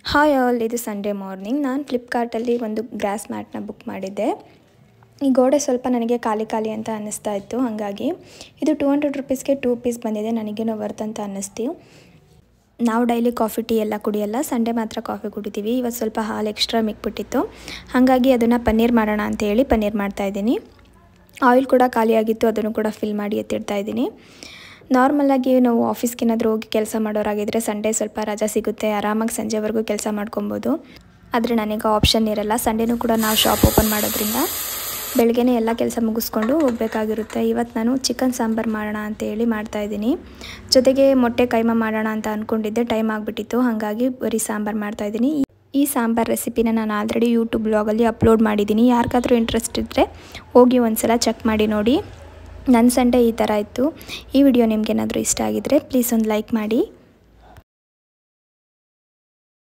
hi all ಇದು Sunday morning ನಾನು ಫ್ಲಿಪ್ಕಾರ್ಟಲ್ಲಿ ಒಂದು ಗ್ರಾಸ್ ಮ್ಯಾಟ್ನ ಬುಕ್ ಮಾಡಿದ್ದೆ ಈ ಗೋಡೆ ಸ್ವಲ್ಪ ನನಗೆ ಖಾಲಿ ಖಾಲಿ ಅಂತ ಅನ್ನಿಸ್ತಾ ಇತ್ತು ಹಾಗಾಗಿ ಇದು ಟೂ ಹಂಡ್ರೆಡ್ ರುಪೀಸ್ಗೆ ಟೂ ಪೀಸ್ ಬಂದಿದೆ ನನಗೇನೋ ವರ್ತ್ ಅಂತ ಅನ್ನಿಸ್ತು ನಾವು ಡೈಲಿ ಕಾಫಿ ಟೀ ಎಲ್ಲ ಕುಡಿಯಲ್ಲ ಸಂಡೇ ಮಾತ್ರ ಕಾಫಿ ಕುಡಿತೀವಿ ಇವತ್ತು ಸ್ವಲ್ಪ ಹಾಲು ಎಕ್ಸ್ಟ್ರಾ ಮಿಕ್ಬಿಟ್ಟಿತ್ತು ಹಾಗಾಗಿ ಅದನ್ನು ಪನ್ನೀರ್ ಮಾಡೋಣ ಅಂತ ಹೇಳಿ ಪನ್ನೀರ್ ಮಾಡ್ತಾಯಿದ್ದೀನಿ ಆಯಿಲ್ ಕೂಡ ಖಾಲಿಯಾಗಿತ್ತು ಅದನ್ನು ಕೂಡ ಫಿಲ್ ಮಾಡಿ ಎತ್ತಿಡ್ತಾ ಇದ್ದೀನಿ ನಾರ್ಮಲಾಗಿ ನಾವು ಆಫೀಸ್ಗೆ ಏನಾದರೂ ಹೋಗಿ ಕೆಲಸ ಮಾಡೋರಾಗಿದ್ದರೆ ಸಂಡೇ ಸ್ವಲ್ಪ ರಜಾ ಸಿಗುತ್ತೆ ಆರಾಮಾಗಿ ಸಂಜೆವರೆಗೂ ಕೆಲಸ ಮಾಡ್ಕೊಬೋದು ಆದರೆ ನನಗೆ ಆಪ್ಷನ್ ಇರಲ್ಲ ಸಂಡೇನೂ ಕೂಡ ನಾವು ಶಾಪ್ ಓಪನ್ ಮಾಡೋದ್ರಿಂದ ಬೆಳಗ್ಗೆನೇ ಎಲ್ಲ ಕೆಲಸ ಮುಗಿಸ್ಕೊಂಡು ಹೋಗಬೇಕಾಗಿರುತ್ತೆ ಇವತ್ತು ನಾನು ಚಿಕನ್ ಸಾಂಬಾರು ಮಾಡೋಣ ಅಂತ ಹೇಳಿ ಮಾಡ್ತಾಯಿದ್ದೀನಿ ಜೊತೆಗೆ ಮೊಟ್ಟೆ ಕೈಮಾ ಮಾಡೋಣ ಅಂತ ಅಂದ್ಕೊಂಡಿದ್ದೆ ಟೈಮ್ ಆಗಿಬಿಟ್ಟಿತ್ತು ಹಾಗಾಗಿ ಬರೀ ಸಾಂಬಾರು ಮಾಡ್ತಾಯಿದ್ದೀನಿ ಈ ಸಾಂಬಾರ್ ರೆಸಿಪಿನ ನಾನು ಆಲ್ರೆಡಿ ಯೂಟ್ಯೂಬ್ ಬ್ಲಾಗಲ್ಲಿ ಅಪ್ಲೋಡ್ ಮಾಡಿದ್ದೀನಿ ಯಾರಿಗಾದ್ರೂ ಇಂಟ್ರೆಸ್ಟ್ ಇದ್ದರೆ ಹೋಗಿ ಒಂದ್ಸಲ ಚೆಕ್ ಮಾಡಿ ನೋಡಿ ನನ್ನ ಸಂಡೇ ಈ ಥರ ಇತ್ತು ಈ ವಿಡಿಯೋ ನಿಮಗೇನಾದರೂ ಇಷ್ಟ ಆಗಿದ್ದರೆ ಪ್ಲೀಸ್ ಒಂದು ಲೈಕ್ ಮಾಡಿ